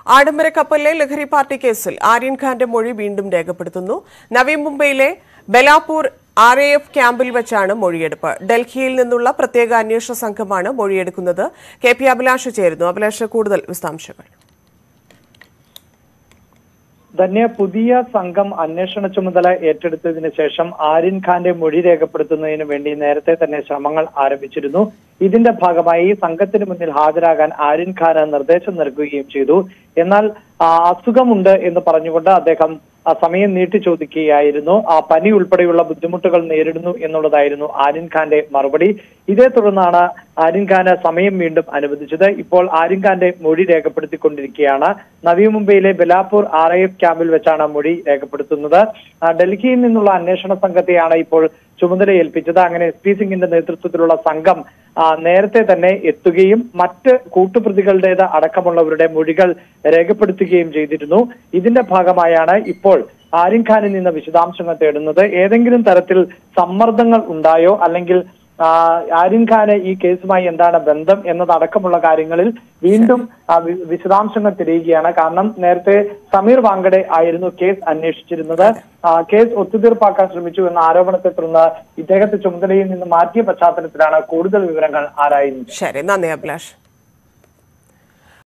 ആഡംബര കപ്പലിലെ ലഹരി പാർട്ടി കേസിൽ ആര്യൻ ഖാന്റെ മൊഴി വീണ്ടും രേഖപ്പെടുത്തുന്നു നവി മുംബൈയിലെ ബലാപൂർ ആർ എ എഫ് ക്യാമ്പിൽ വെച്ചാണ് മൊഴിയെടുപ്പ് ഡൽഹിയിൽ നിന്നുള്ള പ്രത്യേക അന്വേഷണ സംഘമാണ് മൊഴിയെടുക്കുന്നത് കെ പി അഭിലാഷ് ചേരുന്നു അഭിലാഷ് കൂടുതൽ വിശദാംശങ്ങൾ ധന്യ പുതിയ സംഘം അന്വേഷണ ചുമതല ഏറ്റെടുത്തതിന് ശേഷം ആര്യൻ ഖാന്റെ മൊഴി രേഖപ്പെടുത്തുന്നതിന് വേണ്ടി നേരത്തെ തന്നെ ശ്രമങ്ങൾ ആരംഭിച്ചിരുന്നു ഇതിന്റെ ഭാഗമായി സംഘത്തിന് മുന്നിൽ ഹാജരാകാൻ ആര്യൻ ഖാന് നിർദ്ദേശം നൽകുകയും ചെയ്തു എന്നാൽ ആ, അസുഖമുണ്ട് എന്ന് പറഞ്ഞുകൊണ്ട് അദ്ദേഹം ആ സമയം നീട്ടി ചോദിക്കുകയായിരുന്നു ആ പനി ഉൾപ്പെടെയുള്ള ബുദ്ധിമുട്ടുകൾ നേരിടുന്നു എന്നുള്ളതായിരുന്നു ആര്യൻ ഖാന്റെ മറുപടി ഇതേ തുടർന്നാണ് ആര്യൻ ഖാന് സമയം വീണ്ടും അനുവദിച്ചത് ഇപ്പോൾ ആര്യൻ ഖാന്റെ മൊഴി രേഖപ്പെടുത്തിക്കൊണ്ടിരിക്കുകയാണ് നവി മുംബൈയിലെ ബലാപൂർ ആർ ഐ എഫ് ക്യാമ്പിൽ വെച്ചാണ് മൊഴി രേഖപ്പെടുത്തുന്നത് ആ, ഡൽഹിയിൽ നിന്നുള്ള അന്വേഷണ സംഘത്തെയാണ് ഇപ്പോൾ ചുമതല ഏൽപ്പിച്ചത് അങ്ങനെ എസ് പി സിംഗിന്റെ നേതൃത്വത്തിലുള്ള സംഘം ആ, നേരത്തെ തന്നെ എത്തുകയും മറ്റ് കൂട്ടുപ്രതികളുടേത് അടക്കമുള്ളവരുടെ മൊഴികൾ രേഖപ്പെടുത്തുകയും ചെയ്തിരുന്നു ഇതിന്റെ ഭാഗമായാണ് ഇപ്പോൾ ആരിൻ ഖാനിൽ നിന്ന് വിശദാംശങ്ങൾ തേടുന്നത് ഏതെങ്കിലും തരത്തിൽ സമ്മർദ്ദങ്ങൾ ഉണ്ടായോ അല്ലെങ്കിൽ ആ, ആരിൻ ഖാന് ഈ കേസുമായി എന്താണ് ബന്ധം എന്നതടക്കമുള്ള കാര്യങ്ങളിൽ വീണ്ടും ആ, വി- വിശദാംശങ്ങൾ തിരയുകയാണ് കാരണം നേരത്തെ സമീർ വാങ്കഡെ ആയിരുന്നു കേസ് അന്വേഷിച്ചിരുന്നത് ആ, കേസ് ഒത്തുതീർപ്പാക്കാൻ ശ്രമിച്ചു എന്ന ആരോപണത്തെ തുടർന്ന് ഇദ്ദേഹത്തെ ചുമതലയിൽ നിന്ന് മാറ്റിയ പശ്ചാത്തലത്തിലാണ് കൂടുതൽ വിവരങ്ങൾ ആരായുന്നത് ശരി നന്ദി അഭിലാഷ്